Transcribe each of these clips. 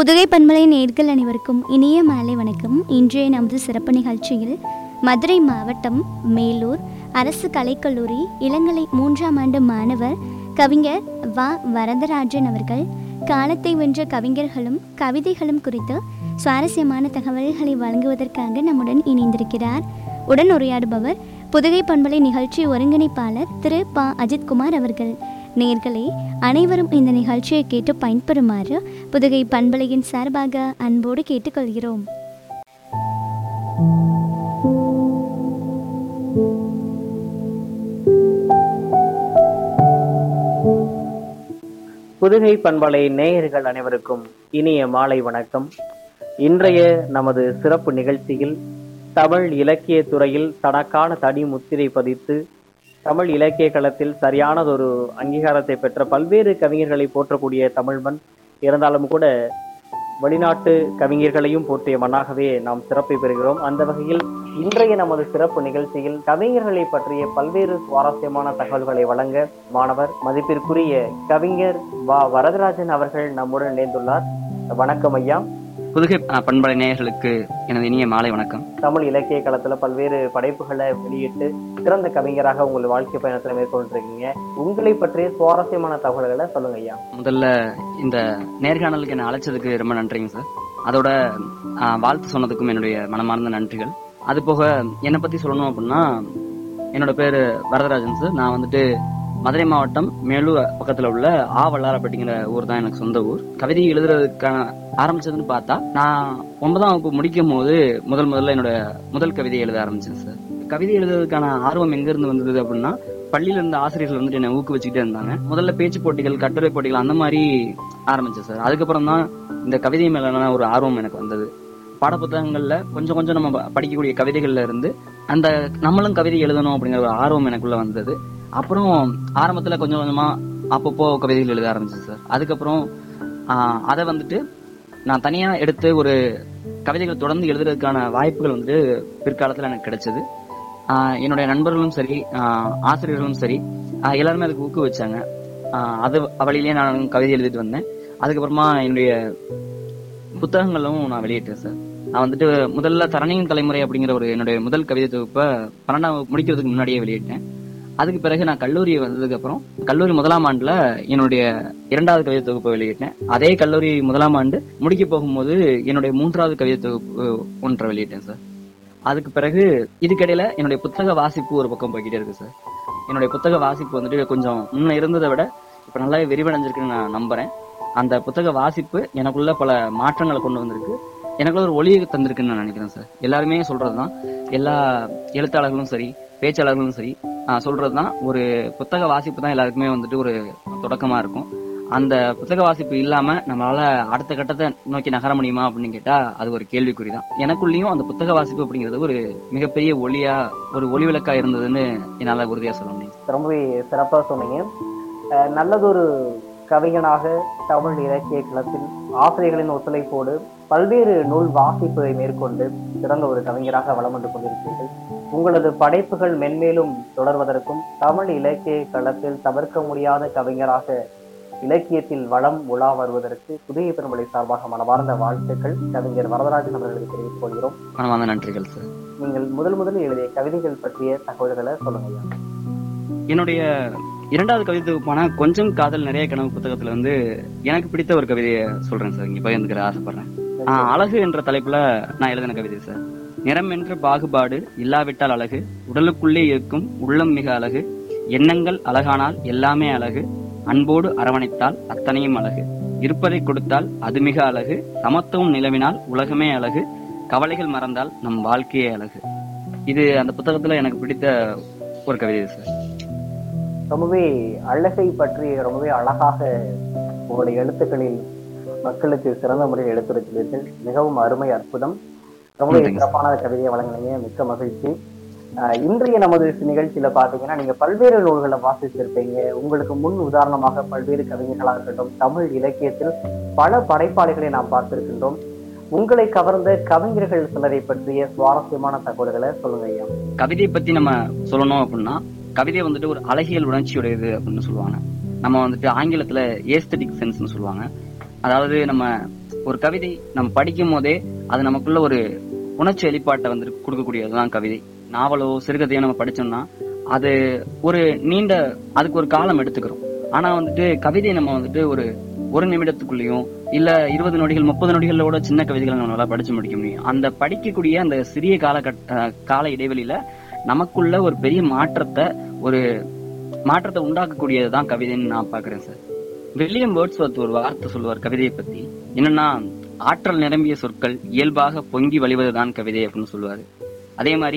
புதுகை பண்பலை நேர்கள் அனைவருக்கும் இனிய மாலை வணக்கம் இன்றைய நமது சிறப்பு நிகழ்ச்சியில் மதுரை மாவட்டம் மேலூர் அரசு கலைக்கல்லூரி இளங்கலை மூன்றாம் ஆண்டு மாணவர் கவிஞர் வ வரதராஜன் அவர்கள் காலத்தை வென்ற கவிஞர்களும் கவிதைகளும் குறித்து சுவாரஸ்யமான தகவல்களை வழங்குவதற்காக நம்முடன் இணைந்திருக்கிறார் உடன் உரையாடுபவர் புதுகை பண்பலை நிகழ்ச்சி ஒருங்கிணைப்பாளர் திரு ப அஜித்குமார் அவர்கள் நேர்களே அனைவரும் இந்த நிகழ்ச்சியை கேட்டு பயன்பெறுமாறு புதுகை பண்பலையின் சார்பாக அன்போடு கேட்டுக்கொள்கிறோம் புதுகை பண்பலை நேயர்கள் அனைவருக்கும் இனிய மாலை வணக்கம் இன்றைய நமது சிறப்பு நிகழ்ச்சியில் தமிழ் இலக்கிய துறையில் தனக்கான தனி முத்திரை பதித்து தமிழ் இலக்கிய களத்தில் சரியானதொரு அங்கீகாரத்தை பெற்ற பல்வேறு கவிஞர்களை போற்றக்கூடிய தமிழ்மண் இருந்தாலும் கூட வெளிநாட்டு கவிஞர்களையும் போற்றிய மண்ணாகவே நாம் சிறப்பை பெறுகிறோம் அந்த வகையில் இன்றைய நமது சிறப்பு நிகழ்ச்சியில் கவிஞர்களை பற்றிய பல்வேறு சுவாரஸ்யமான தகவல்களை வழங்க மாணவர் மதிப்பிற்குரிய கவிஞர் வா வரதராஜன் அவர்கள் நம்முடன் இணைந்துள்ளார் வணக்கம் ஐயா புதுகை அஹ், பண்பலை நேயர்களுக்கு எனது இனிய மாலை வணக்கம் தமிழ் இலக்கிய களத்துல பல்வேறு படைப்புகளை வெளியிட்டு சிறந்த கவிஞராக உங்கள் வாழ்க்கை பயணத்துல மேற்கொண்டிருக்கீங்க உங்களை பற்றிய சுவாரஸ்யமான தகவல்களை சொல்லுங்க ஐயா முதல்ல இந்த நேர்காணலுக்கு என்னை அழைச்சதுக்கு ரொம்ப நன்றிங்க சார் அதோட அஹ், வாழ்த்து சொன்னதுக்கும் என்னுடைய மனமார்ந்த நன்றிகள் அது போக என்னை பத்தி சொல்லணும் அப்படின்னா என்னோட பேரு வரதராஜன் சார் நான் வந்துட்டு மதுரை மாவட்டம் மேலூர் பக்கத்துல உள்ள ஆ வல்லாரப்பட்டிங்கிற ஊர் தான் எனக்கு சொந்த ஊர் கவிதை எழுதுறதுக்கான ஆரம்பிச்சதுன்னு பார்த்தா நான் ஒன்பதாம் வகுப்பு முடிக்கும் போது முதல் முதல்ல என்னோட முதல் கவிதை எழுத ஆரம்பிச்சேன் சார் கவிதை எழுதுறதுக்கான ஆர்வம் எங்க இருந்து வந்தது அப்படின்னா பள்ளியில இருந்த ஆசிரியர்கள் வந்துட்டு என்னை ஊக்குவிச்சுக்கிட்டே இருந்தாங்க முதல்ல பேச்சு போட்டிகள் கட்டுரை போட்டிகள் அந்த மாதிரி ஆரம்பிச்சேன் சார் அதுக்கப்புறம் தான் இந்த கவிதை மேலான ஒரு ஆர்வம் எனக்கு வந்தது பாடப்புத்தகங்கள்ல கொஞ்சம் கொஞ்சம் நம்ம ப- படிக்கக்கூடிய கவிதைகள்ல இருந்து அந்த நம்மளும் கவிதை எழுதணும் அப்படிங்கிற ஒரு ஆர்வம் எனக்குள்ள வந்தது அப்புறம் ஆரம்பத்துல கொஞ்சம் கொஞ்சமா அப்பப்போ கவிதைகள் எழுத ஆரம்பிச்சேன் சார் அதுக்கப்புறம் ஆஹ், அதை வந்துட்டு நான் தனியா எடுத்து ஒரு கவிதைகள் தொடர்ந்து எழுதுறதுக்கான வாய்ப்புகள் வந்துட்டு பிற்காலத்துல எனக்கு கிடைச்சது ஆஹ், என்னுடைய நண்பர்களும் சரி ஆஹ், ஆசிரியர்களும் சரி ஆஹ், எல்லாருமே அதுக்கு ஊக்குவிச்சாங்க ஆஹ், அது வழியிலேயே நான் கவிதை எழுதிட்டு வந்தேன் அதுக்கப்புறமா என்னுடைய புத்தகங்களும் நான் வெளியிட்டேன் சார் நான் வந்துட்டு முதல்ல தரணியின் தலைமுறை அப்படிங்கிற ஒரு என்னுடைய முதல் கவிதை தொகுப்பை பன்னெண்டாம் வகுப்பு முடிக்கிறதுக்கு முன்னாடியே வெளியிட்டேன் அதுக்கு பிறகு நான் கல்லூரி வந்ததுக்கு அப்புறம் கல்லூரி முதலாம் ஆண்டுல என்னுடைய இரண்டாவது கவிதை தொகுப்பை வெளியிட்டேன் அதே கல்லூரி முதலாம் ஆண்டு முடிக்க போகும்போது என்னுடைய மூன்றாவது கவிதை தொகுப்பு ஒன்றை வெளியிட்டேன் சார் அதுக்கு பிறகு இதுக்கிடையில என்னுடைய புத்தக வாசிப்பு ஒரு பக்கம் போய்கிட்டே இருக்கு சார் என்னுடைய புத்தக வாசிப்பு வந்துட்டு கொஞ்சம் முன்ன இருந்ததை விட இப்ப நல்லாவே விரிவடைஞ்சிருக்குன்னு நான் நம்புறேன் அந்த புத்தக வாசிப்பு எனக்குள்ள பல மாற்றங்களை கொண்டு வந்திருக்கு எனக்குள்ள ஒரு ஒளியை தந்திருக்குன்னு நான் நினைக்கிறேன் சார் எல்லாருமே சொல்றதுதான் எல்லா எழுத்தாளர்களும் சரி பேச்சாளர்களும் சரி ஆஹ் சொல்றதுதான் ஒரு புத்தக வாசிப்பு தான் எல்லாருக்குமே வந்துட்டு ஒரு தொடக்கமா இருக்கும் அந்த புத்தக வாசிப்பு இல்லாம நம்மளால அடுத்த கட்டத்தை நோக்கி நகர முடியுமா அப்படின்னு கேட்டா அது ஒரு கேள்விக்குறிதான் எனக்குள்ளேயும் அந்த புத்தக வாசிப்பு அப்படிங்கிறது ஒரு மிகப்பெரிய ஒளியா ஒரு ஒளி விளக்கா இருந்ததுன்னு என்னால உறுதியா சொல்ல முடியும் ரொம்பவே சிறப்பா சொன்னீங்க அஹ் நல்லதொரு கவிஞனாக தமிழ் இலக்கிய களத்தில் ஆசிரியர்களின் ஒத்துழைப்போடு பல்வேறு நூல் வாசிப்பை மேற்கொண்டு சிறந்த ஒரு கவிஞராக வலம் வந்து கொண்டிருக்கிறீர்கள் உங்களது படைப்புகள் மென்மேலும் தொடர்வதற்கும் தமிழ் இலக்கிய களத்தில் தவிர்க்க முடியாத கவிஞராக இலக்கியத்தில் வளம் உலா வருவதற்கு புதிய பெருமலை சார்பாக மனமார்ந்த வாழ்த்துக்கள் கவிஞர் வரதராஜன் அவர்களுக்கு தெரிவித்துக் கொள்கிறோம் மனமார்ந்த நன்றிகள் சார் நீங்கள் முதல் முதலில் எழுதிய கவிதைகள் பற்றிய தகவல்களை சொல்லுங்க ஐயா. என்னுடைய இரண்டாவது கவிதை தொகுப்பான கொஞ்சம் காதல் நிறைய கனவு புத்தகத்துல வந்து எனக்கு பிடித்த ஒரு கவிதையை சொல்றேன் சார் இங்க பகிர்ந்துக்கிற ஆசைப்படுறேன் ஆஹ், அழகு என்ற தலைப்புல நான் எழுதின கவிதை சார் நிறம் என்ற பாகுபாடு இல்லாவிட்டால் அழகு உடலுக்குள்ளே இருக்கும் உள்ளம் மிக அழகு எண்ணங்கள் அழகானால் எல்லாமே அழகு அன்போடு அரவணைத்தால் அத்தனையும் அழகு இருப்பதை கொடுத்தால் அது மிக அழகு சமத்துவம் நிலவினால் உலகமே அழகு கவலைகள் மறந்தால் நம் வாழ்க்கையே அழகு இது அந்த புத்தகத்துல எனக்கு பிடித்த ஒரு கவிதை சார் ரொம்பவே அழகை பற்றி ரொம்பவே அழகாக உங்களுடைய எழுத்துக்களில் மக்களுக்கு சிறந்த முறையில் எடுத்துரைக்கிறீர்கள் மிகவும் அருமை அற்புதம் ரொம்பவே நன்றிங்க. சிறப்பான கவிதையை வழங்கினீங்க மிக்க மகிழ்ச்சி ஆஹ் இன்றைய நமது நிகழ்ச்சியில பாத்தீங்கன்னா நீங்க பல்வேறு நூல்களை வாசிச்சிருப்பீங்க உங்களுக்கு முன் உதாரணமாக பல்வேறு கவிஞர்களாக இருக்கட்டும் தமிழ் இலக்கியத்தில் பல படைப்பாளிகளை நாம் பார்த்திருக்கின்றோம் உங்களை கவர்ந்த கவிஞர்கள் சிலரை பற்றிய சுவாரஸ்யமான தகவல்களை சொல்லுங்க ஐயா கவிதை பத்தி நம்ம சொல்லணும் அப்படின்னா கவிதை வந்துட்டு ஒரு அழகியல் உணர்ச்சியுடையது அப்படின்னு சொல்லுவாங்க நம்ம வந்துட்டு ஆங்கிலத்துல ஏஸ்தட்டிக் சென்ஸ்னு சொல்லுவாங்க அதாவது நம்ம ஒரு கவிதை நம்ம படிக்கும் போதே அது நமக்குள்ள ஒரு உணர்ச்சி வெளிப்பாட்டை வந்து கொடுக்கக்கூடியதுதான் கவிதை நாவலோ சிறுகதையோ நம்ம படிச்சோம்னா அது ஒரு நீண்ட அதுக்கு ஒரு காலம் எடுத்துக்கிறோம் ஆனா வந்துட்டு கவிதை நம்ம வந்துட்டு ஒரு ஒரு நிமிடத்துக்குள்ளேயும் இல்ல இருபது நொடிகள் முப்பது நொடிகளோட சின்ன கவிதைகளை நம்மளால படிச்சு முடிக்க முடியும் அந்த படிக்கக்கூடிய அந்த சிறிய காலகட்ட கால இடைவெளியில நமக்குள்ள ஒரு பெரிய மாற்றத்தை ஒரு மாற்றத்தை உண்டாக்கக்கூடியதுதான் கவிதைன்னு நான் பாக்குறேன் சார் வில்லியம் வேர்ட்ஸ்வர்த் ஒரு வார்த்தை சொல்லுவார் கவிதையை பத்தி என்னன்னா ஆற்றல் நிரம்பிய சொற்கள் இயல்பாக பொங்கி வழிவதுதான் கவிதை அப்படின்னு சொல்லுவாரு அதே மாதிரி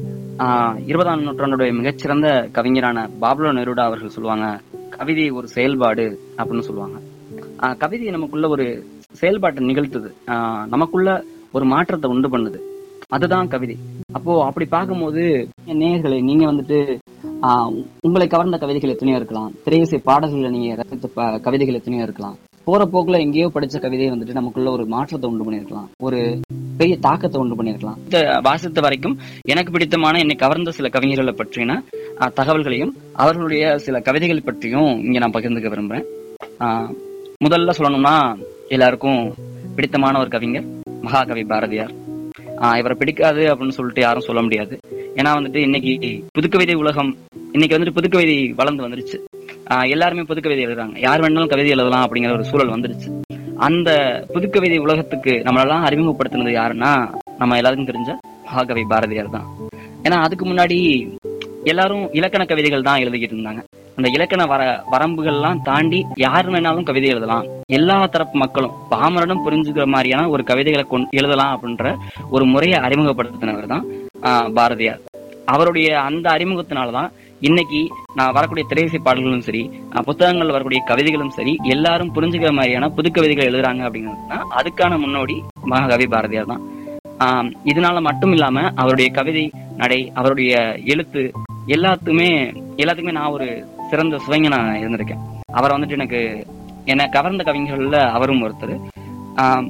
ஆஹ் இருபதாம் நூற்றாண்டுடைய மிகச்சிறந்த கவிஞரான பாப்லோ நெருடா அவர்கள் சொல்லுவாங்க கவிதை ஒரு செயல்பாடு அப்படின்னு சொல்லுவாங்க ஆஹ் கவிதை நமக்குள்ள ஒரு செயல்பாட்டை நிகழ்த்துது ஆஹ் நமக்குள்ள ஒரு மாற்றத்தை உண்டு பண்ணுது அதுதான் கவிதை அப்போ அப்படி பார்க்கும்போது நேயர்களே நீங்க வந்துட்டு ஆஹ் உங்களை கவர்ந்த கவிதைகள் எத்தனையோ இருக்கலாம் திரையிசை பாடல்களை நீங்க ரசித்த ப- கவிதைகள் எத்தனையோ இருக்கலாம் போற போக்குல எங்கேயோ படிச்ச கவிதை வந்துட்டு நமக்குள்ள ஒரு மாற்றத்தை உண்டு பண்ணிருக்கலாம் ஒரு பெரிய தாக்கத்தை உண்டு பண்ணிருக்கலாம் இந்த வாசித்த வரைக்கும் எனக்கு பிடித்தமான என்னை கவர்ந்த சில கவிஞர்களை பற்றின ஆஹ், தகவல்களையும் அவர்களுடைய சில கவிதைகள் பற்றியும் இங்க நான் பகிர்ந்துக்க விரும்புறேன் ஆஹ், முதல்ல சொல்லணும்னா எல்லாருக்கும் பிடித்தமான ஒரு கவிஞர் மகாகவி பாரதியார் ஆஹ் இவரை பிடிக்காது அப்படின்னு சொல்லிட்டு யாரும் சொல்ல முடியாது ஏன்னா வந்துட்டு இன்னைக்கு புதுக்கவிதை உலகம் இன்னைக்கு வந்துட்டு புதுக்கவிதை வளர்ந்து வந்துருச்சு ஆஹ் எல்லாருமே புதுக்கவிதை எழுதுறாங்க யார் வேணாலும் கவிதை எழுதலாம் அப்படிங்கிற ஒரு சூழல் வந்துருச்சு அந்த புதுக்கவிதை உலகத்துக்கு நம்மளெல்லாம் அறிமுகப்படுத்தினது யாருன்னா நம்ம எல்லாருக்கும் தெரிஞ்ச மகாகவி பாரதியார் தான் ஏன்னா அதுக்கு முன்னாடி எல்லாரும் இலக்கண கவிதைகள் தான் எழுதிக்கிட்டு இருந்தாங்க அந்த இலக்கண வர வரம்புகள்லாம் தாண்டி யார் வேணாலும் கவிதை எழுதலாம் எல்லா தரப்பு மக்களும் பாமரனும் புரிஞ்சுக்கிற மாதிரியான ஒரு கவிதைகளை கொண்டு எழுதலாம் அப்படின்ற ஒரு முறையை அறிமுகப்படுத்தினவர் தான் ஆஹ், பாரதியார் அவருடைய அந்த அறிமுகத்தினாலதான் இன்னைக்கு நான் வரக்கூடிய திரையிசை பாடல்களும் சரி ஆஹ், புத்தகங்கள் வரக்கூடிய கவிதைகளும் சரி எல்லாரும் புரிஞ்சுக்கிற மாதிரியான புது கவிதைகள் எழுதுறாங்க அப்படிங்கிறதுனா அதுக்கான முன்னோடி மகாகவி பாரதியார் தான் ஆஹ், இதனால மட்டும் இல்லாம அவருடைய கவிதை நடை அவருடைய எழுத்து எல்லாத்துக்குமே எல்லாத்துக்குமே நான் ஒரு சிறந்த சுவைங்க நான் இருந்திருக்கேன் அவரை வந்துட்டு எனக்கு என்னை கவர்ந்த கவிஞர்கள்ல அவரும் ஒருத்தர் ஆஹ்,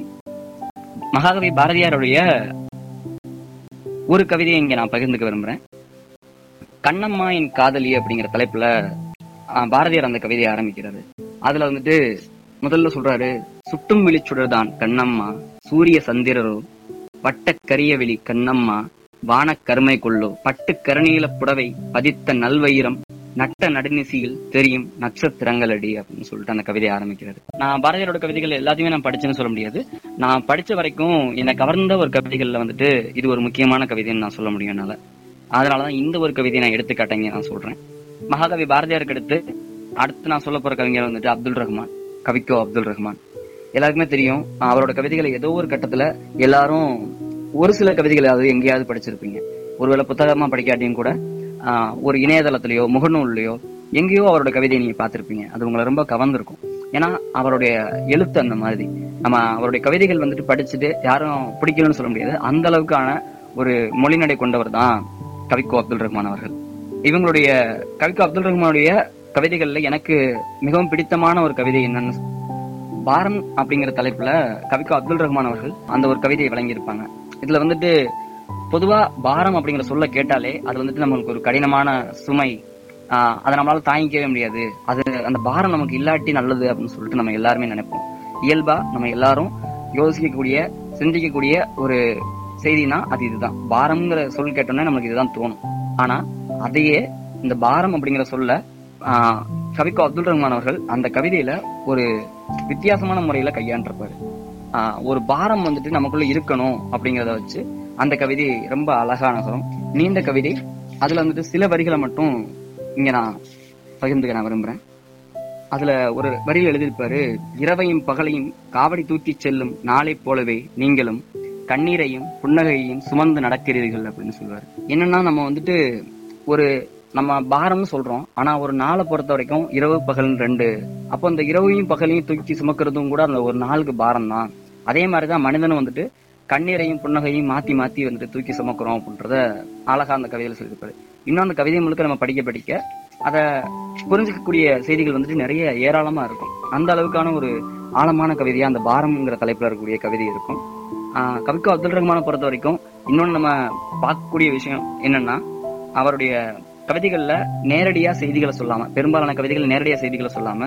மகாகவி பாரதியாருடைய ஒரு கவிதையை இங்க நான் பகிர்ந்துக்க விரும்புறேன் கண்ணம்மா என் காதலி அப்படிங்கிற தலைப்புல ஆஹ், பாரதியார் அந்த கவிதையை ஆரம்பிக்கிறாரு அதுல வந்துட்டு முதல்ல சொல்றாரு சுட்டும் விழிச்சுடர்தான் கண்ணம்மா சூரிய சந்திரரோ வட்ட கரிய வெளி கண்ணம்மா வானக் கருமை கொள்ளோ பட்டு கருநீல புடவை பதித்த நல்வயிரம் நட்ட நடுநிசியில் தெரியும் நட்சத்திரங்கள் அடி அப்படின்னு சொல்லிட்டு அந்த கவிதையை ஆரம்பிக்கிறாரு நான் பாரதியாரோட கவிதைகள் எல்லாத்தையுமே நான் படிச்சேன்னு சொல்ல முடியாது நான் படிச்ச வரைக்கும் என்னை கவர்ந்த ஒரு கவிதைகள்ல வந்துட்டு இது ஒரு முக்கியமான கவிதைன்னு நான் சொல்ல முடியும் என்னால அதனாலதான் இந்த ஒரு கவிதையை நான் எடுத்துக்காட்டங்க நான் சொல்றேன் மகாகவி பாரதியாருக்கு அடுத்து அடுத்து நான் சொல்ல போற கவிஞர் வந்துட்டு அப்துல் ரஹ்மான் கவிக்கோ அப்துல் ரஹ்மான் எல்லாருக்குமே தெரியும் அவரோட கவிதைகளை ஏதோ ஒரு கட்டத்துல எல்லாரும் ஒரு சில கவிதைகளாவது எங்கேயாவது படிச்சிருப்பீங்க ஒருவேளை புத்தகமா படிக்காட்டியும் கூட ஆஹ், ஒரு இணையதளத்திலயோ முகநூல்லையோ எங்கேயோ அவரோட கவிதையை நீங்க பார்த்திருப்பீங்க அது உங்களை ரொம்ப கவர்ந்திருக்கும் ஏன்னா அவருடைய எழுத்து அந்த மாதிரி நம்ம அவருடைய கவிதைகள் வந்துட்டு படிச்சுட்டு யாரும் பிடிக்கலன்னு சொல்ல முடியாது அந்த அளவுக்கான ஒரு மொழிநடை கொண்டவர் தான் கவிக்கோ அப்துல் ரஹ்மான் அவர்கள் இவங்களுடைய கவிக்கோ அப்துல் ரஹ்மானுடைய கவிதைகள்ல எனக்கு மிகவும் பிடித்தமான ஒரு கவிதை என்னன்னு பாரம் அப்படிங்கிற தலைப்புல கவிக்கோ அப்துல் ரஹ்மான் அவர்கள் அந்த ஒரு கவிதையை வழங்கியிருப்பாங்க இதுல வந்துட்டு பொதுவா பாரம் அப்படிங்கிற சொல்ல கேட்டாலே அது வந்துட்டு நம்மளுக்கு ஒரு கடினமான சுமை ஆஹ் அதை நம்மளால தாங்கிக்கவே முடியாது அது அந்த பாரம் நமக்கு இல்லாட்டி நல்லது அப்படின்னு சொல்லிட்டு நம்ம எல்லாருமே நினைப்போம் இயல்பா நம்ம எல்லாரும் யோசிக்கக்கூடிய சிந்திக்கக்கூடிய ஒரு செய்தினா அது இதுதான் பாரம்ங்கிற சொல் கேட்டோம்னா நமக்கு இதுதான் தோணும் ஆனா அதையே இந்த பாரம் அப்படிங்கிற சொல்ல ஆஹ் கவிக்கோ அப்துல் ரஹ்மான் அவர்கள் அந்த கவிதையில ஒரு வித்தியாசமான முறையில கையாண்டிருப்பாரு ஆஹ் ஒரு பாரம் வந்துட்டு நமக்குள்ள இருக்கணும் அப்படிங்கறத வச்சு அந்த கவிதை ரொம்ப அழகா நகரும் நீண்ட கவிதை அதுல வந்துட்டு சில வரிகளை மட்டும் இங்க நான் பகிர்ந்துக்க நான் விரும்புறேன் அதுல ஒரு வரியில் எழுதியிருப்பாரு இரவையும் பகலையும் காவடி தூக்கி செல்லும் நாளை போலவே நீங்களும் கண்ணீரையும் புன்னகையையும் சுமந்து நடக்கிறீர்கள் அப்படின்னு சொல்லுவாரு என்னன்னா நம்ம வந்துட்டு ஒரு நம்ம பாரம்னு சொல்றோம் ஆனா ஒரு நாளை பொறுத்த வரைக்கும் இரவு பகல் ரெண்டு அப்போ அந்த இரவையும் பகலையும் தூக்கி சுமக்கிறதும் கூட அந்த ஒரு நாளுக்கு பாரம் தான் அதே மாதிரிதான் மனிதனும் வந்துட்டு கண்ணீரையும் புன்னகையும் மாத்தி மாத்தி வந்துட்டு தூக்கி சுமக்கிறோம் அப்படின்றத அழகா அந்த கவிதையில சொல்லியிருப்பாரு இன்னும் அந்த கவிதை முழுக்க நம்ம படிக்க படிக்க அத புரிஞ்சுக்கக்கூடிய செய்திகள் வந்துட்டு நிறைய ஏராளமா இருக்கும் அந்த அளவுக்கான ஒரு ஆழமான கவிதையா அந்த பாரம்ங்கிற தலைப்புல இருக்கக்கூடிய கவிதை இருக்கும் ஆஹ் கவிக்கோ அப்துல் ரஹ்மானை பொறுத்த வரைக்கும் இன்னொன்னு நம்ம பார்க்கக்கூடிய விஷயம் என்னன்னா அவருடைய கவிதைகள்ல நேரடியா செய்திகளை சொல்லாம பெரும்பாலான கவிதைகள் நேரடியா செய்திகளை சொல்லாம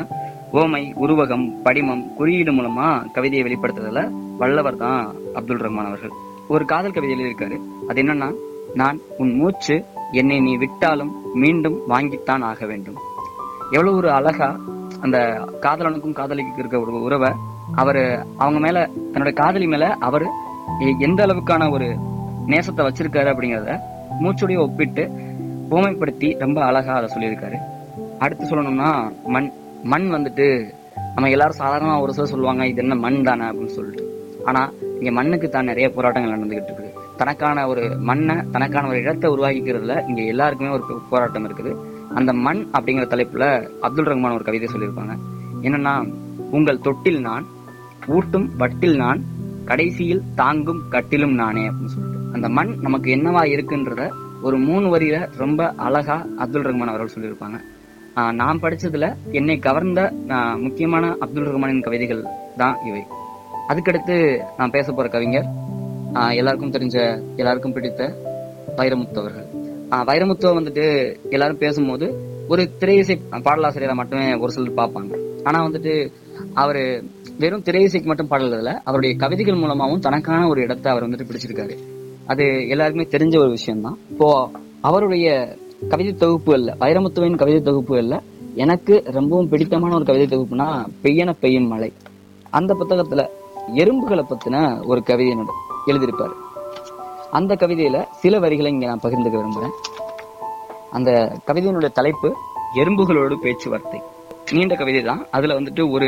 ஓமை உருவகம் படிமம் குறியீடு மூலமா கவிதையை வெளிப்படுத்துறதுல வல்லவர் தான் அப்துல் ரஹ்மான் அவர்கள் ஒரு காதல் கவிதை எழுதியிருக்காரு அது என்னன்னா நான் உன் மூச்சு என்னை நீ விட்டாலும் மீண்டும் வாங்கித்தான் ஆக வேண்டும் எவ்வளவு ஒரு அழகா அந்த காதலனுக்கும் காதலிக்கு இருக்க ஒரு உறவை அவரு அவங்க மேல தன்னோட காதலி மேல அவர் எந்த அளவுக்கான ஒரு நேசத்தை வச்சிருக்காரு அப்படிங்கறத மூச்சுடைய ஒப்பிட்டு ஊமைப்படுத்தி ரொம்ப அழகா அதை சொல்லியிருக்காரு அடுத்து சொல்லணும்னா மண் மண் வந்துட்டு நம்ம எல்லாரும் சாதாரணமா ஒரு சிலர் சொல்லுவாங்க இது என்ன மண் தானே அப்படின்னு சொல்லிட்டு ஆனா இங்க மண்ணுக்கு தான் நிறைய போராட்டங்கள் நடந்துகிட்டு இருக்குது தனக்கான ஒரு மண்ணை தனக்கான ஒரு இடத்தை உருவாக்கிக்கிறதுல இங்க எல்லாருக்குமே ஒரு போராட்டம் இருக்குது அந்த மண் அப்படிங்கிற தலைப்புல அப்துல் ரஹ்மான் ஒரு கவிதை சொல்லியிருப்பாங்க என்னன்னா உங்கள் தொட்டில் நான் ஊட்டும் வட்டில் நான் கடைசியில் தாங்கும் கட்டிலும் நானே அப்படின்னு சொல்லிட்டு அந்த மண் நமக்கு என்னவா இருக்குன்றத ஒரு மூணு வரியில ரொம்ப அழகா அப்துல் ரஹ்மான் அவர்கள் சொல்லியிருப்பாங்க ஆஹ் நான் படிச்சதுல என்னை கவர்ந்த ஆஹ் முக்கியமான அப்துல் ரஹ்மானின் கவிதைகள் தான் இவை அதுக்கடுத்து நான் பேச போற கவிஞர் ஆஹ் எல்லாருக்கும் தெரிஞ்ச எல்லாருக்கும் பிடித்த வைரமுத்து அவர்கள் ஆஹ் வைரமுத்துவ வந்துட்டு எல்லாரும் பேசும்போது ஒரு திரையிசை பாடலாசிரியரை மட்டுமே ஒரு சிலர் பார்ப்பாங்க ஆனா வந்துட்டு அவரு வெறும் திரையிசைக்கு மட்டும் பாடல அவருடைய கவிதைகள் மூலமாவும் தனக்கான ஒரு இடத்தை அவர் வந்துட்டு பிடிச்சிருக்காரு அது எல்லாருக்குமே தெரிஞ்ச ஒரு விஷயம் தான் இப்போ அவருடைய கவிதை தொகுப்புகள்ல வைரமுத்துவின் கவிதை தொகுப்புகள்ல எனக்கு ரொம்பவும் பிடித்தமான ஒரு கவிதை தொகுப்புனா பெய்யன பெய்யும் மழை அந்த புத்தகத்துல எறும்புகளை பத்தின ஒரு கவிதை நடு- எழுதியிருப்பாரு அந்த கவிதையில சில வரிகளை இங்க நான் பகிர்ந்துக்க விரும்புறேன் அந்த கவிதையினுடைய தலைப்பு எறும்புகளோடு பேச்சுவார்த்தை நீண்ட கவிதை தான் அதுல வந்துட்டு ஒரு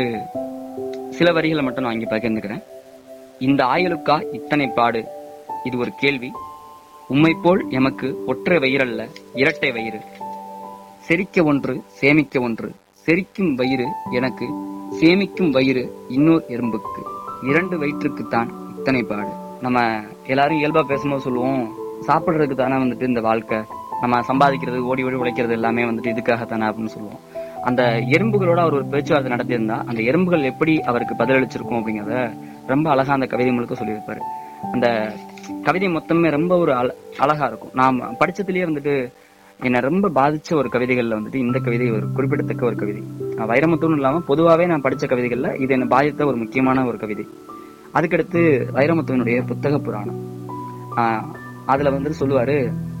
சில வரிகளை மட்டும் நான் இங்க பகிர்ந்துக்கிறேன் இந்த ஆயுளுக்கா இத்தனை பாடு இது ஒரு கேள்வி உம்மை போல் எமக்கு ஒற்றை வயிறல்ல இரட்டை வயிறு செரிக்க ஒன்று சேமிக்க ஒன்று செரிக்கும் வயிறு எனக்கு சேமிக்கும் வயிறு இன்னொரு எறும்புக்கு இரண்டு வயிற்றுக்குத்தான் இத்தனை பாடு நம்ம எல்லாரும் இயல்பா பேசும்போது சொல்லுவோம் சாப்பிடுறதுக்கு தானே வந்துட்டு இந்த வாழ்க்கை நம்ம சம்பாதிக்கிறது ஓடி ஓடி உழைக்கிறது எல்லாமே வந்துட்டு இதுக்காக தானே அப்படின்னு சொல்லுவோம் அந்த எறும்புகளோட அவர் ஒரு பேச்சுவார்த்தை நடத்தியிருந்தா அந்த எறும்புகள் எப்படி அவருக்கு பதிலளிச்சிருக்கும் அப்படிங்கறத ரொம்ப அழகா அந்த கவிதை முழுக்க சொல்லியிருப்பாரு அந்த கவிதை மொத்தமே ரொம்ப ஒரு அழ- அழகா இருக்கும் நான் படிச்சதுலயே வந்துட்டு என்னை ரொம்ப பாதிச்ச ஒரு கவிதைகள்ல வந்துட்டு இந்த கவிதை ஒரு குறிப்பிடத்தக்க ஒரு கவிதை நான் வைரமுத்துன்னு இல்லாம பொதுவாவே நான் படிச்ச கவிதைகள்ல இது என்னை பாதித்த ஒரு முக்கியமான ஒரு கவிதை அதுக்கடுத்து வைரமுத்துவனுடைய புத்தக புராணம் ஆஹ் அதுல வந்துட்டு சொல்லுவாரு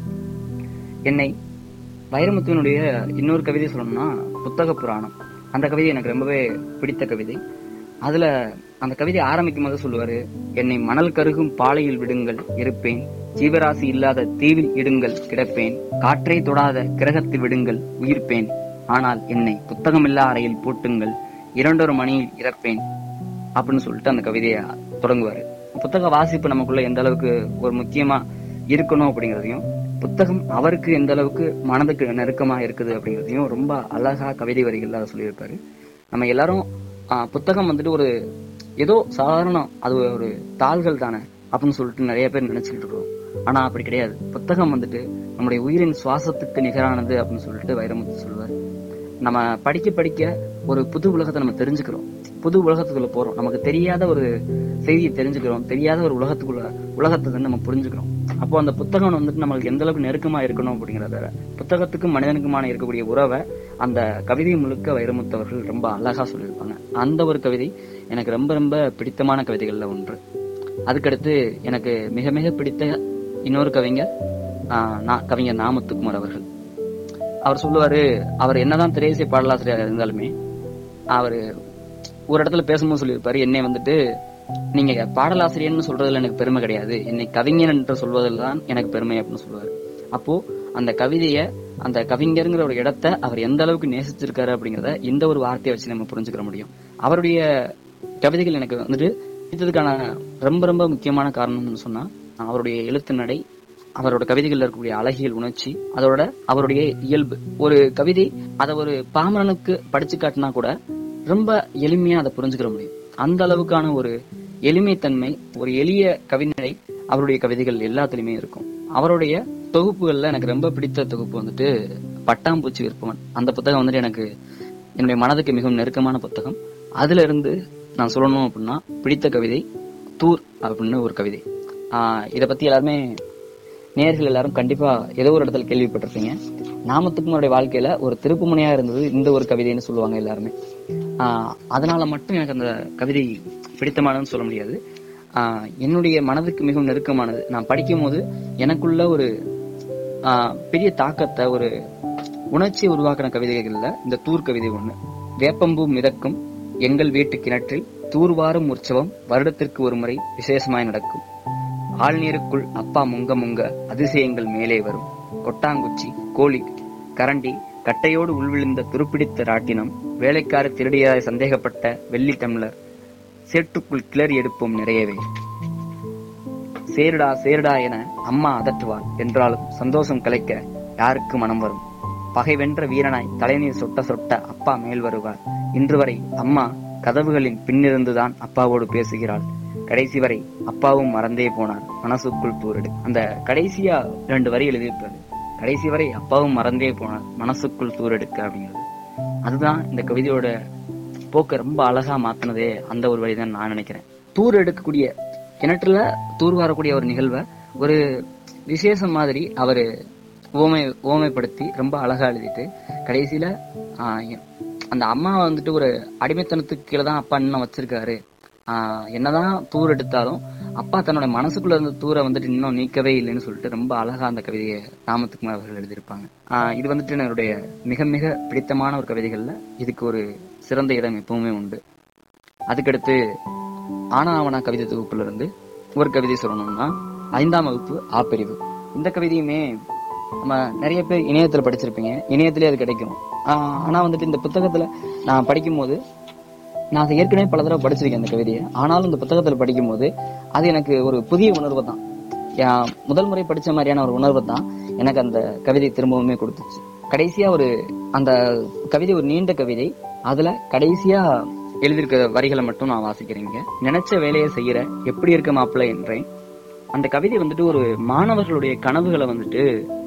என்னை வைரமுத்துவனுடைய இன்னொரு கவிதை சொல்லணும்னா புத்தக புராணம் அந்த கவிதை எனக்கு ரொம்பவே பிடித்த கவிதை அதுல அந்த கவிதை ஆரம்பிக்கும் போது சொல்லுவாரு என்னை மணல் கருகும் பாலையில் விடுங்கள் இருப்பேன் ஜீவராசி இல்லாத தீவில் இடுங்கள் கிடப்பேன் காற்றை தொடாத கிரகத்தில் விடுங்கள் உயிர்ப்பேன் ஆனால் என்னை புத்தகமில்லா அறையில் பூட்டுங்கள் இரண்டொரு மணியில் இறப்பேன் அப்படின்னு சொல்லிட்டு அந்த கவிதையை தொடங்குவாரு புத்தக வாசிப்பு நமக்குள்ள எந்த அளவுக்கு ஒரு முக்கியமா இருக்கணும் அப்படிங்கறதையும் புத்தகம் அவருக்கு எந்த அளவுக்கு மனதுக்கு நெருக்கமா இருக்குது அப்படிங்கறதையும் ரொம்ப அழகா கவிதை வரிகள்ல அதை சொல்லியிருப்பாரு நம்ம எல்லாரும் ஆஹ், புத்தகம் வந்துட்டு ஒரு ஏதோ சாதாரணம் அது ஒரு தாள்கள் தானே அப்படின்னு சொல்லிட்டு நிறைய பேர் நினைச்சிட்டு இருக்கோம் ஆனா அப்படி கிடையாது புத்தகம் வந்துட்டு நம்முடைய உயிரின் சுவாசத்துக்கு நிகரானது அப்படின்னு சொல்லிட்டு வைரமுத்து சொல்லுவார் நம்ம படிக்க படிக்க ஒரு புது உலகத்தை நம்ம தெரிஞ்சுக்கிறோம் புது உலகத்துக்குள்ள போறோம் நமக்கு தெரியாத ஒரு செய்தியை தெரிஞ்சுக்கிறோம் தெரியாத ஒரு உலகத்துக்குள்ள உலகத்தை வந்து நம்ம புரிஞ்சுக்கிறோம் அப்போ அந்த புத்தகம் வந்துட்டு நம்மளுக்கு எந்த அளவுக்கு நெருக்கமா இருக்கணும் அப்படிங்கறத புத்தகத்துக்கும் மனிதனுக்குமான இருக்கக்கூடிய உறவை அந்த கவிதை முழுக்க வைரமுத்தவர்கள் ரொம்ப அழகா சொல்லியிருப்பாங்க அந்த ஒரு கவிதை எனக்கு ரொம்ப ரொம்ப பிடித்தமான கவிதைகள்ல ஒன்று அதுக்கடுத்து எனக்கு மிக மிக பிடித்த இன்னொரு கவிஞர் ஆஹ், நா- கவிஞர் நாமத்துக்குமார் அவர்கள் அவர் சொல்லுவாரு அவர் என்னதான் திரையிசை பாடலாசிரியர் இருந்தாலுமே அவரு ஒரு இடத்துல பேசும்போது சொல்லியிருப்பாரு என்னை வந்துட்டு நீங்க பாடலாசிரியர்னு சொல்றதுல எனக்கு பெருமை கிடையாது என்னை கவிஞர் என்று சொல்வதில் தான் எனக்கு பெருமை அப்படின்னு சொல்லுவாரு அப்போ அந்த கவிதைய அந்த கவிஞருங்கிற ஒரு இடத்த அவர் எந்த அளவுக்கு நேசிச்சிருக்காரு அப்படிங்கறத இந்த ஒரு வார்த்தையை வச்சு நம்ம புரிஞ்சுக்கிற முடியும் அவருடைய கவிதைகள் எனக்கு வந்துட்டு பிடித்ததுக்கான ரொம்ப ரொம்ப முக்கியமான காரணம்னு சொன்னா அவருடைய எழுத்து நடை அவரோட கவிதைகள்ல இருக்கக்கூடிய அழகியல் உணர்ச்சி அதோட அவருடைய இயல்பு ஒரு கவிதை அதை ஒரு பாமரனுக்கு படிச்சு காட்டினா கூட ரொம்ப எளிமையா அதை புரிஞ்சுக்கிற முடியும் அந்த அளவுக்கான ஒரு எளிமைத்தன்மை ஒரு எளிய கவிஞரை அவருடைய கவிதைகள் எல்லாத்துலயுமே இருக்கும் அவருடைய தொகுப்புகள்ல எனக்கு ரொம்ப பிடித்த தொகுப்பு வந்துட்டு பட்டாம்பூச்சி விருப்பவன் அந்த புத்தகம் வந்துட்டு எனக்கு என்னுடைய மனதுக்கு மிகவும் நெருக்கமான புத்தகம் அதுல இருந்து நான் சொல்லணும் அப்படின்னா பிடித்த கவிதை தூர் அப்படின்னு ஒரு கவிதை ஆஹ் இத பத்தி எல்லாருமே நேயர்கள் எல்லாரும் கண்டிப்பா ஏதோ ஒரு இடத்துல கேள்விப்பட்டிருப்பீங்க நாமத்துக்குமாருடைய வாழ்க்கையில ஒரு திருப்புமுனையா இருந்தது இந்த ஒரு கவிதைன்னு சொல்லுவாங்க எல்லாருமே ஆஹ் அதனால மட்டும் எனக்கு அந்த கவிதை பிடித்தமானதுன்னு சொல்ல முடியாது ஆஹ் என்னுடைய மனதுக்கு மிகவும் நெருக்கமானது நான் படிக்கும் போது எனக்குள்ள ஒரு ஆஹ் பெரிய தாக்கத்தை ஒரு உணர்ச்சியை உருவாக்கின கவிதைகள்ல இந்த தூர் கவிதை ஒண்ணு வேப்பம்பூ மிதக்கும் எங்கள் வீட்டு கிணற்றில் தூர்வாரும் உற்சவம் வருடத்திற்கு ஒரு முறை விசேஷமாய் நடக்கும் ஆழ்நீருக்குள் அப்பா முங்க முங்க அதிசயங்கள் மேலே வரும் கொட்டாங்குச்சி கோழி கரண்டி கட்டையோடு உள்விழுந்த துருப்பிடித்த ராட்டினம் வேலைக்கார திருடியதாய் சந்தேகப்பட்ட வெள்ளி டம்ளர் சேற்றுக்குள் கிளறி எடுப்போம் நிறையவே சேருடா சேருடா என அம்மா அதட்டுவாள் என்றாலும் சந்தோஷம் கலைக்க யாருக்கு மனம் வரும் பகை வென்ற வீரனாய் தலைநீர் சொட்ட சொட்ட அப்பா மேல் வருவார் இன்று வரை அம்மா கதவுகளின் பின்னிருந்துதான் அப்பாவோடு பேசுகிறாள் கடைசி வரை அப்பாவும் மறந்தே போனார் மனசுக்குள் தூரடு அந்த கடைசியா ரெண்டு வரி எழுதியிருப்பாரு கடைசி வரை அப்பாவும் மறந்தே போனார் மனசுக்குள் தூரெடுக்க அப்படிங்கிறது அதுதான் இந்த கவிதையோட போக்க ரொம்ப அழகா மாத்தினதே அந்த ஒரு வழிதான் நான் நினைக்கிறேன் தூர் எடுக்கக்கூடிய கிணற்றுல தூர் வரக்கூடிய ஒரு நிகழ்வை ஒரு விசேஷம் மாதிரி அவரு ஓமை ஓமைப்படுத்தி ரொம்ப அழகா எழுதிட்டு கடைசியில ஆஹ், அந்த அம்மா வந்துட்டு ஒரு அடிமைத்தனத்துக்கு கீழே தான் அப்பா இன்னும் வச்சிருக்காரு ஆஹ், என்னதான் தூர் எடுத்தாலும் அப்பா தன்னோட மனசுக்குள்ள இருந்த தூரை வந்துட்டு இன்னும் நீக்கவே இல்லைன்னு சொல்லிட்டு ரொம்ப அழகா அந்த கவிதையை ராமத்துக்குமார் அவர்கள் எழுதியிருப்பாங்க ஆஹ், இது வந்துட்டு என்னுடைய மிக மிக பிடித்தமான ஒரு கவிதைகள்ல இதுக்கு ஒரு சிறந்த இடம் எப்பவுமே உண்டு அதுக்கடுத்து ஆனா ஆவணா கவிதை தொகுப்புல இருந்து ஒரு கவிதை சொல்லணும்னா ஐந்தாம் வகுப்பு ஆப்பிரிவு இந்த கவிதையுமே நம்ம நிறைய பேர் இணையத்துல படிச்சிருப்பீங்க இணையத்திலே அது கிடைக்கும் ஆஹ் ஆனா வந்துட்டு இந்த புத்தகத்துல நான் படிக்கும்போது நான் அதை ஏற்கனவே பல தடவை படிச்சிருக்கேன் அந்த கவிதையை ஆனாலும் இந்த புத்தகத்துல படிக்கும்போது அது எனக்கு ஒரு புதிய உணர்வு தான் என் முதல் முறை படிச்ச மாதிரியான ஒரு உணர்வு தான் எனக்கு அந்த கவிதை திரும்பவுமே கொடுத்துச்சு கடைசியா ஒரு அந்த கவிதை ஒரு நீண்ட கவிதை அதுல கடைசியா எழுதியிருக்க வரிகளை மட்டும் நான் வாசிக்கிறேங்க நினைச்ச வேலையை செய்யற எப்படி இருக்க மாப்பிள்ளை என்றேன் அந்த கவிதை வந்துட்டு ஒரு மாணவர்களுடைய கனவுகளை வந்துட்டு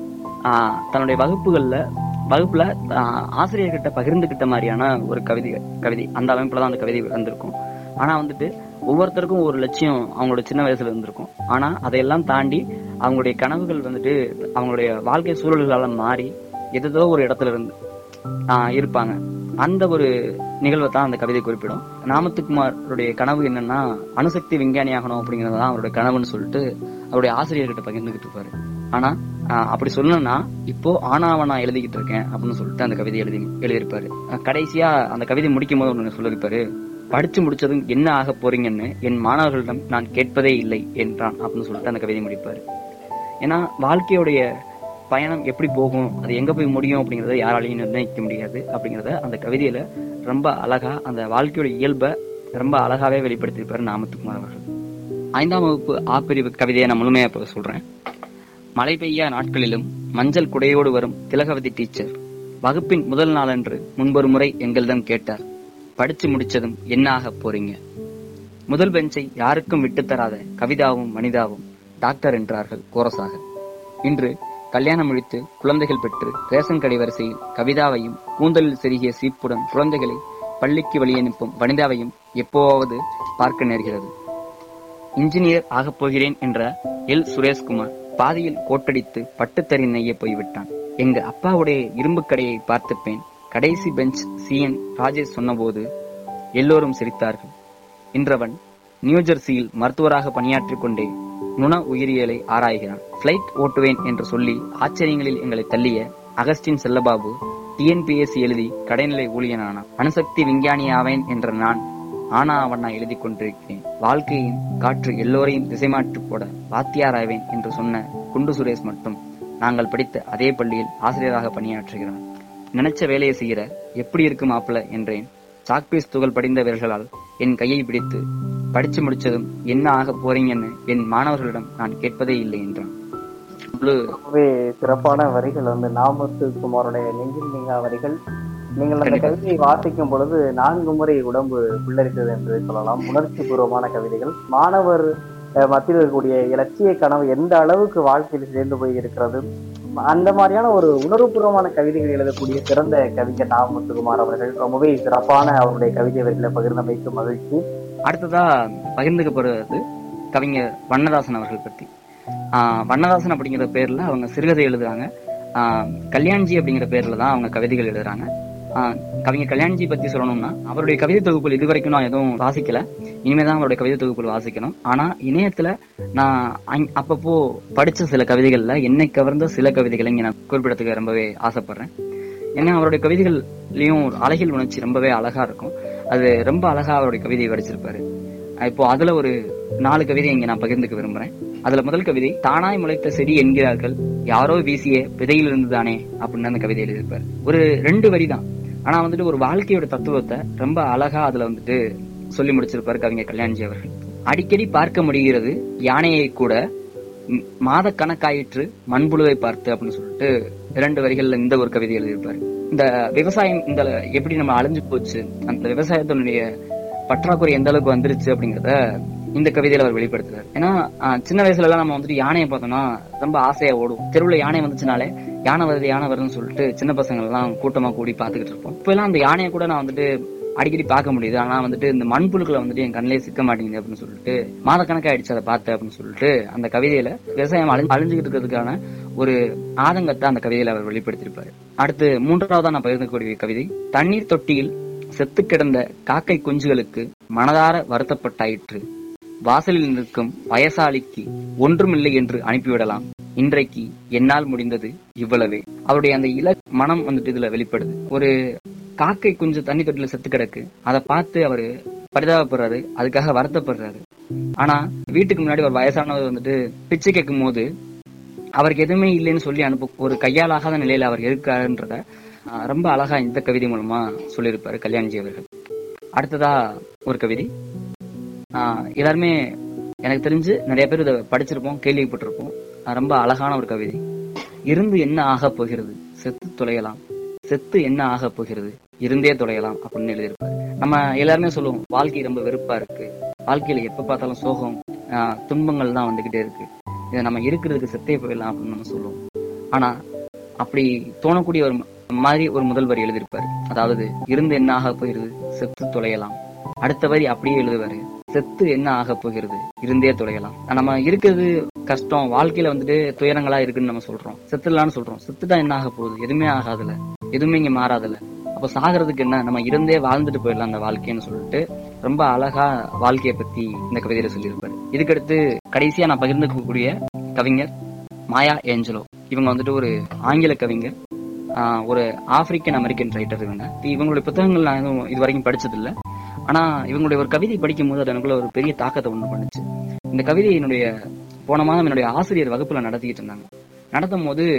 ஆஹ், தன்னுடைய வகுப்புகள்ல வகுப்புல ஆஹ், ஆசிரியர்கிட்ட பகிர்ந்துகிட்ட மாதிரியான ஒரு கவிதை கவிதை அந்த அமைப்புல தான் அந்த கவிதை வந்திருக்கும் ஆனா வந்துட்டு ஒவ்வொருத்தருக்கும் ஒரு லட்சியம் அவங்களோட சின்ன வயசுல இருந்திருக்கும் ஆனா அதையெல்லாம் தாண்டி அவங்களுடைய கனவுகள் வந்துட்டு அவங்களுடைய வாழ்க்கை சூழல்களால மாறி ஏதோ ஒரு இடத்துல இருந்து ஆஹ், இருப்பாங்க அந்த ஒரு நிகழ்வை தான் அந்த கவிதை குறிப்பிடும் நாமத்துக்குமாருடைய கனவு என்னன்னா அணுசக்தி விஞ்ஞானி ஆகணும் அப்படிங்கறது தான் அவருடைய கனவுன்னு சொல்லிட்டு அவருடைய ஆசிரியர்கிட்ட பகிர்ந்துகிட்டு இருப்பாரு ஆனா ஆஹ், அப்படி சொல்லணும்னா இப்போ ஆனாவனா எழுதிக்கிட்டு இருக்கேன் அப்படின்னு சொல்லிட்டு அந்த கவிதை எழுதி எழுதியிருப்பாரு அஹ், கடைசியா அந்த கவிதை முடிக்கும் போது ஒண்ணு சொல்லியிருப்பாரு படிச்சு முடிச்சதும் என்ன ஆக போறீங்கன்னு என் மாணவர்களிடம் நான் கேட்பதே இல்லை என்றான் அப்படின்னு சொல்லிட்டு அந்த கவிதை முடிப்பாரு ஏன்னா வாழ்க்கையுடைய பயணம் எப்படி போகும் அது எங்க போய் முடியும் அப்படிங்கறத யாராலையும் நிர்ணயிக்க முடியாது அப்படிங்கறத அந்த கவிதையில ரொம்ப அழகா அந்த வாழ்க்கையோட இயல்பை ரொம்ப அழகாவே வெளிப்படுத்தியிருப்பாரு நாமத்துக்குமார் அவர்கள் ஐந்தாம் வகுப்பு ஆ பிரிவு கவிதையை நான் முழுமையா இப்ப சொல்றேன் மழை பெய்யா நாட்களிலும் மஞ்சள் குடையோடு வரும் திலகவதி டீச்சர் வகுப்பின் முதல் நாளன்று முன்பொரு முறை எங்களிடம் கேட்டார் படிச்சு முடிச்சதும் என்ன ஆக போறீங்க முதல் பெஞ்சை யாருக்கும் விட்டுத்தராத கவிதாவும் மனிதாவும் டாக்டர் என்றார்கள் கோரஸாக இன்று கல்யாணம் முடித்து குழந்தைகள் பெற்று ரேஷன் கடை வரிசையில் கவிதாவையும் கூந்தலில் செருகிய சீப்புடன் குழந்தைகளை பள்ளிக்கு வழியனுப்பும் வனிதாவையும் எப்போவாவது பார்க்க நேர்கிறது இன்ஜினியர் ஆகப் போகிறேன் என்ற எல் சுரேஷ்குமார் பாதியில் கோட்டடித்து பட்டுத்தறி நெய்ய போய்விட்டான் எங்க அப்பாவுடைய இரும்பு கடையை பார்த்துப்பேன் கடைசி பெஞ்ச் சிஎன் ராஜேஷ் சொன்னபோது எல்லோரும் சிரித்தார்கள் இன்றவன் நியூஜெர்சியில் மருத்துவராக பணியாற்றிக் கொண்டே நுண உயிரியலை ஆராய்கிறான் பிளைட் ஓட்டுவேன் என்று சொல்லி ஆச்சரியங்களில் எங்களை தள்ளிய அகஸ்டின் செல்லபாபு டிஎன்பிஎஸ்சி எழுதி கடைநிலை ஊழியனானான் அணுசக்தி விஞ்ஞானி ஆவேன் என்ற நான் ஆனா அவனா எழுதி கொண்டிருக்கிறேன் வாழ்க்கையின் காற்று எல்லோரையும் திசை மாற்றி போட வாத்தியாராவேன் என்று சொன்ன குண்டு சுரேஷ் மட்டும் நாங்கள் படித்த அதே பள்ளியில் ஆசிரியராக பணியாற்றுகிறான் நினைச்ச வேலையை செய்கிற எப்படி இருக்கு மாப்பிள என்றேன் சாக்பீஸ் துகள் படிந்த விரல்களால் என் கையை பிடித்து படிச்சு முடிச்சதும் என்ன ஆக போறீங்கன்னு என் மாணவர்களிடம் நான் கேட்பதே இல்லை என்றான் இவ்வளவு ரொம்பவே சிறப்பான வரிகள் வந்து நாமத்து குமாருடைய நெஞ்சில் நீங்கா வரிகள் நீங்கள் அந்த கவிதையை வாசிக்கும் பொழுது நான்கு முறை உடம்பு புல்லரித்தது என்று சொல்லலாம் உணர்ச்சி பூர்வமான கவிதைகள் மாணவர் அஹ், மத்தியில் இருக்கக்கூடிய இலட்சிய கனவு எந்த அளவுக்கு வாழ்க்கையில் சேர்ந்து போய் இருக்கிறது அந்த மாதிரியான ஒரு உணர்வுபூர்வமான கவிதைகள் எழுதக்கூடிய சிறந்த கவிஞர் நா முத்துக்குமார் அவர்கள் ரொம்பவே சிறப்பான அவருடைய கவிதை வரிகளை பகிர்ந்தமைக்கு மகிழ்ச்சி அடுத்ததா பகிர்ந்துக்க போறது கவிஞர் வண்ணதாசன் அவர்கள் பத்தி ஆஹ் வண்ணதாசன் அப்படிங்கிற பேர்ல அவங்க சிறுகதை எழுதுறாங்க ஆஹ் கல்யாண்ஜி அப்படிங்கிற பேர்ல தான் அவங்க கவிதைகள் எழுதுறாங்க ஆஹ் கவிஞர் கல்யாண்ஜி பத்தி சொல்லணும்னா அவருடைய கவிதை தொகுப்புகள் இதுவரைக்கும் நான் எதுவும் வாசிக்கல இனிமேதான் அவருடைய கவிதை தொகுப்புகள் வாசிக்கணும் ஆனா இணையத்துல நான் அங்- அப்பப்போ படிச்ச சில கவிதைகள்ல என்னை கவர்ந்த சில கவிதைகளை இங்க நான் குறிப்பிடத்துக்கு ரொம்பவே ஆசைப்படுறேன் ஏன்னா அவருடைய கவிதைகள்லயும் ஒரு அழகில் உணர்ச்சி ரொம்பவே அழகா இருக்கும் அது ரொம்ப அழகா அவருடைய கவிதையை வடிச்சிருப்பாரு இப்போ அதுல ஒரு நாலு கவிதை இங்க நான் பகிர்ந்துக்க விரும்புறேன் அதுல முதல் கவிதை தானாய் முளைத்த செடி என்கிறார்கள் யாரோ வீசிய விதையிலிருந்து தானே அப்படின்னு அந்த கவிதை எழுதியிருப்பாரு ஒரு ரெண்டு வரி தான் ஆனா வந்துட்டு ஒரு வாழ்க்கையோட தத்துவத்தை ரொம்ப அழகா அதுல வந்துட்டு சொல்லி முடிச்சிருப்பாரு கவிஞர் கல்யாண்ஜி அவர்கள் அடிக்கடி பார்க்க முடிகிறது யானையை கூட ம், மாத கணக்காயிற்று மண்புழுவை பார்த்து அப்படின்னு சொல்லிட்டு இரண்டு வரிகள்ல இந்த ஒரு கவிதை எழுதியிருப்பாரு இந்த விவசாயம் இந்த எப்படி நம்ம அழிஞ்சு போச்சு அந்த விவசாயத்தினுடைய பற்றாக்குறை எந்த அளவுக்கு வந்துருச்சு அப்படிங்கறத இந்த கவிதையில அவர் வெளிப்படுத்துறாரு ஏன்னா ஆஹ், சின்ன வயசுல எல்லாம் நம்ம வந்துட்டு யானையை பார்த்தோம்னா ரொம்ப ஆசையா ஓடும் தெருவுல யானை வந்துச்சுனாலே யானை வருது யானை வருதுன்னு சொல்லிட்டு சின்ன பசங்க எல்லாம் கூட்டமா கூடி பாத்துக்கிட்டு இருப்போம் இப்ப எல்லாம் அந்த யானையை கூட நான் வந்துட்டு அடிக்கடி பார்க்க முடியுது ஆனா வந்துட்டு இந்த மண்புழுக்களை வந்துட்டு என் கண்ணிலே சிக்க மாட்டேங்குது அப்படின்னு சொல்லிட்டு மாதக்கணக்காயிடுச்சு அதை பார்த்து அப்படின்னு சொல்லிட்டு அந்த கவிதையில விவசாயம் அழிஞ்சு அழிஞ்சுகிட்டு இருக்கிறதுக்கான ஒரு ஆதங்கத்தை அந்த கவிதையில அவர் வெளிப்படுத்தியிருப்பாரு அடுத்து மூன்றாவதா நான் பகிர்ந்தக்கூடிய கவிதை தண்ணீர் தொட்டியில் செத்து கிடந்த காக்கை குஞ்சுகளுக்கு மனதார வருத்தப்பட்டாயிற்று வாசலில் நிற்கும் வயசாளிக்கு ஒன்றுமில்லை என்று அனுப்பிவிடலாம் இன்றைக்கு என்னால் முடிந்தது இவ்வளவே அவருடைய அந்த இல மனம் வந்துட்டு இதுல வெளிப்படுது ஒரு காக்கை குஞ்சு தண்ணி தொட்டில செத்து கிடக்கு அதை பார்த்து அவரு பரிதாபப்படுறாரு அதுக்காக வருத்தப்படுறாரு ஆனா வீட்டுக்கு முன்னாடி ஒரு வயசானவர் வந்துட்டு பிச்சை கேட்கும் போது அவருக்கு எதுவுமே இல்லைன்னு சொல்லி அனுப்ப ஒரு கையாலாகாத நிலையில அவர் இருக்காருன்றத ஆஹ், ரொம்ப அழகா இந்த கவிதை மூலமா சொல்லியிருப்பாரு கல்யாண்ஜி அவர்கள் அடுத்ததா ஒரு கவிதை ஆஹ், எல்லாருமே எனக்கு தெரிஞ்சு நிறைய பேர் இதை படிச்சிருப்போம் கேள்விப்பட்டிருப்போம் ஆஹ், ரொம்ப அழகான ஒரு கவிதை இருந்து என்ன ஆகப் போகிறது செத்து தொலையலாம் செத்து என்ன ஆகப் போகிறது இருந்தே தொலையலாம் அப்படின்னு எழுதியிருப்பாரு நம்ம எல்லாருமே சொல்லுவோம் வாழ்க்கை ரொம்ப வெறுப்பா இருக்கு வாழ்க்கையில எப்ப பார்த்தாலும் சோகம் ஆஹ், துன்பங்கள் தான் வந்துகிட்டே இருக்கு இதை நம்ம இருக்கிறதுக்கு செத்தே போயிடலாம் அப்படின்னு நம்ம சொல்லுவோம் ஆனா அப்படி தோணக்கூடிய ஒரு ம- மாதிரி ஒரு முதல் வரி எழுதியிருப்பாரு அதாவது இருந்து என்ன ஆக போகிறது செத்து தொலையலாம் அடுத்த வரி அப்படியே எழுதுவாரு செத்து என்ன ஆக போகிறது இருந்தே தொலையலாம் நம்ம இருக்கிறது கஷ்டம் வாழ்க்கையில வந்துட்டு துயரங்களா இருக்குன்னு நம்ம சொல்றோம் செத்துடலாம்னு சொல்றோம் செத்துட்டா என்ன ஆக போகுது எதுவுமே ஆகாதுல எதுவுமே இங்க மாறாதுல அப்ப சாகிறதுக்கு என்ன நம்ம இருந்தே வாழ்ந்துட்டு போயிடலாம் அந்த வாழ்க்கைன்னு சொல்லிட்டு ரொம்ப அழகா வாழ்க்கைய பத்தி இந்த கவிதையில சொல்லியிருப்பாரு இதுக்கடுத்து கடைசியா நான் பகிர்ந்துக்கக்கூடிய கவிஞர் மாயா ஏஞ்சலோ இவங்க வந்துட்டு ஒரு ஆங்கில கவிஞர் ஆஹ் ஒரு ஆப்பிரிக்கன் அமெரிக்கன் ரைட்டர் இவங்க இவங்களுடைய புத்தகங்கள் நான் எதுவும் இது வரைக்கும் படிச்சது இல்ல ஆனா இவங்களுடைய ஒரு கவிதை படிக்கும் போது அது எனக்குள்ள ஒரு பெரிய தாக்கத்தை உண்டு பண்ணுச்சு இந்த கவிதை என்னுடைய போன மாதம் என்னுடைய ஆசிரியர் வகுப்புல நடத்திக்கிட்டு இருந்தாங்க நடத்தும் போது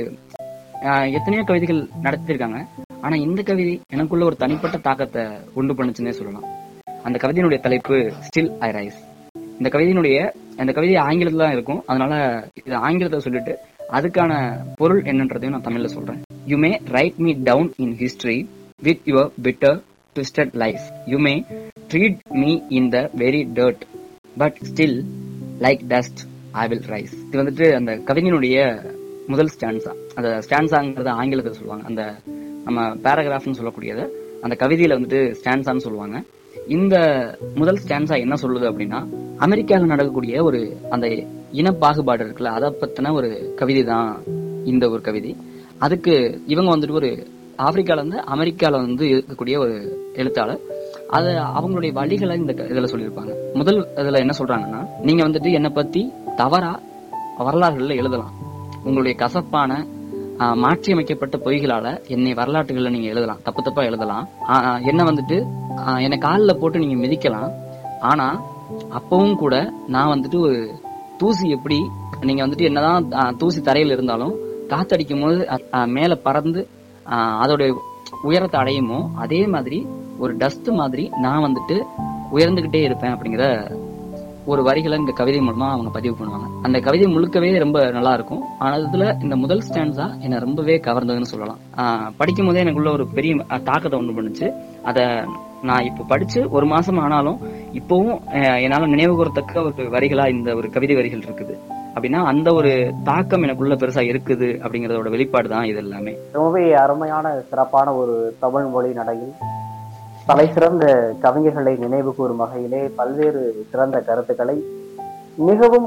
ஆஹ் எத்தனையோ கவிதைகள் நடத்திருக்காங்க ஆனா இந்த கவிதை எனக்குள்ள ஒரு தனிப்பட்ட தாக்கத்தை உண்டு பண்ணுச்சுன்னே சொல்லலாம் அந்த கவிதையினுடைய தலைப்பு ஸ்டில் ஐ ரைஸ் இந்த கவிதையினுடைய அந்த கவிதை ஆங்கிலத்துல தான் இருக்கும் அதனால இது ஆங்கிலத்தை சொல்லிட்டு அதுக்கான பொருள் என்னன்றதையும் நான் தமிழ்ல சொல்றேன் you may write me down in history with your bitter twisted life you may tread me in the very dirt but still like dust I will rise இது வந்துட்டு அந்த கவிஞனுடைய முதல் ஸ்டான்ஸா அந்த ஸ்டான்ஸாங்கிறத ஆங்கிலத்தில் சொல்லுவாங்க அந்த நம்ம பேராகிராஃப்னு சொல்லக்கூடியது அந்த கவிதையில வந்துட்டு ஸ்டான்ஸான்னு சொல்லுவாங்க இந்த முதல் ஸ்டான்ஸா என்ன சொல்லுது அப்படின்னா அமெரிக்காவில் நடக்கக்கூடிய ஒரு அந்த இன பாகுபாடு இருக்குல்ல அதை பத்தின ஒரு கவிதை தான் இந்த ஒரு கவிதை அதுக்கு இவங்க வந்துட்டு ஒரு ஆப்பிரிக்கால இருந்து அமெரிக்கால வந்து இருக்கக்கூடிய ஒரு எழுத்தாளர் அது அவங்களுடைய வழிகளை இந்த க- இதுல சொல்லியிருப்பாங்க முதல் இதுல என்ன சொல்றாங்கன்னா நீங்க வந்துட்டு என்னை பத்தி தவறா வரலாறுகள்ல எழுதலாம் உங்களுடைய கசப்பான ஆஹ், மாற்றி அமைக்கப்பட்ட பொய்களால என்னை வரலாற்றுகள்ல நீங்க எழுதலாம் தப்பு தப்பா எழுதலாம் ஆஹ், என்ன வந்துட்டு ஆஹ், என்னை காலில் போட்டு நீங்க மிதிக்கலாம் ஆனா அப்பவும் கூட நான் வந்துட்டு ஒரு தூசி எப்படி நீங்க வந்துட்டு என்னதான் ஆஹ், தூசி தரையில இருந்தாலும் காத்தடிக்கும் போது அ- ஆஹ், மேல பறந்து ஆஹ், அதோடைய உயரத்தை அடையுமோ அதே மாதிரி ஒரு டஸ்ட் மாதிரி நான் வந்துட்டு உயர்ந்துகிட்டே இருப்பேன் அப்படிங்கிற ஒரு வரிகளை இந்த கவிதை மூலமா அவங்க பதிவு பண்ணுவாங்க அந்த கவிதை முழுக்கவே ரொம்ப நல்லா இருக்கும் ஆனா இதுல இந்த முதல் ஸ்டாண்ட்ஸா என்ன ரொம்பவே கவர்ந்ததுன்னு சொல்லலாம் ஆஹ் படிக்கும் போதே எனக்குள்ள ஒரு பெரிய அஹ், தாக்கத்தை உண்டு பண்ணுச்சு அத நான் இப்ப படிச்சு ஒரு மாசம் ஆனாலும் இப்பவும் அஹ், என்னால நினைவு கூறத்தக்க ஒரு வரிகளா இந்த ஒரு கவிதை வரிகள் இருக்குது அப்படின்னா அந்த ஒரு தாக்கம் எனக்குள்ள பெருசா இருக்குது அப்படிங்கறதோட வெளிப்பாடு தான் இது எல்லாமே ரொம்பவே அருமையான சிறப்பான ஒரு தமிழ் மொழி நடையில் தலை சிறந்த கவிஞர்களை நினைவு கூறும் வகையிலே பல்வேறு சிறந்த கருத்துக்களை மிகவும்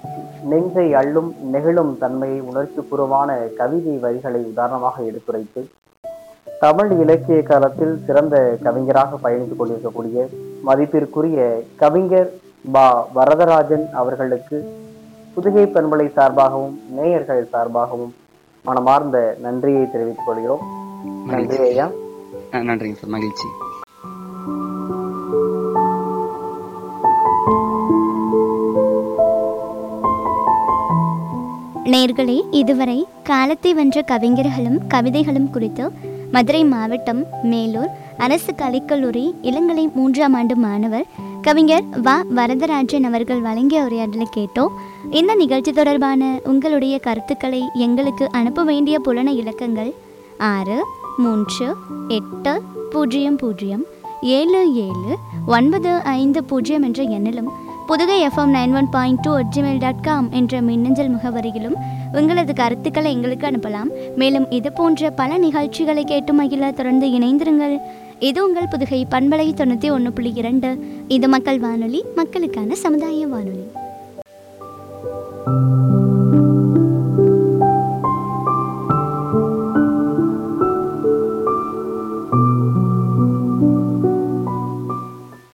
நெஞ்சை அள்ளும் நெகிழும் தன்மையை உணர்ச்சிபூர்வமான கவிதை வரிகளை உதாரணமாக எடுத்துரைத்து தமிழ் இலக்கிய காலத்தில் சிறந்த கவிஞராக பயணித்துக் கொண்டிருக்கக்கூடிய மதிப்பிற்குரிய கவிஞர் பா வரதராஜன் அவர்களுக்கு புதுகை பண்பலை சார்பாகவும் நேயர்கள் சார்பாகவும் மனமார்ந்த நன்றியை தெரிவித்துக் கொள்கிறோம் நன்றி ஐயா அஹ் நன்றிங்க சார் மகிழ்ச்சி நேர்களே இதுவரை காலத்தை வென்ற கவிஞர்களும் கவிதைகளும் குறித்து மதுரை மாவட்டம் மேலூர் அரசு கலைக்கல்லூரி இளங்கலை மூன்றாம் ஆண்டு மாணவர் கவிஞர் வ வரதராஜன் அவர்கள் வழங்கிய உரையாடலை கேட்டோம் இந்த நிகழ்ச்சி தொடர்பான உங்களுடைய கருத்துக்களை எங்களுக்கு அனுப்ப வேண்டிய புலன இலக்கங்கள் ஆறு மூன்று எட்டு பூஜ்ஜியம் பூஜ்ஜியம் ஏழு ஏழு ஒன்பது ஐந்து பூஜ்ஜியம் என்ற எண்ணிலும் Pudugai FM nine one point two Gmail dot com என்ற மின்னஞ்சல் முகவரியிலும் உங்களது கருத்துக்களை எங்களுக்கு அனுப்பலாம் மேலும் இது போன்ற பல நிகழ்ச்சிகளை கேட்டு மகிழ தொடர்ந்து இணைந்திருங்கள் இது உங்கள் புதுகை பண்பலை தொண்ணூற்றி ஒன்று புள்ளி இரண்டு இது மக்கள் வானொலி மக்களுக்கான சமுதாய வானொலி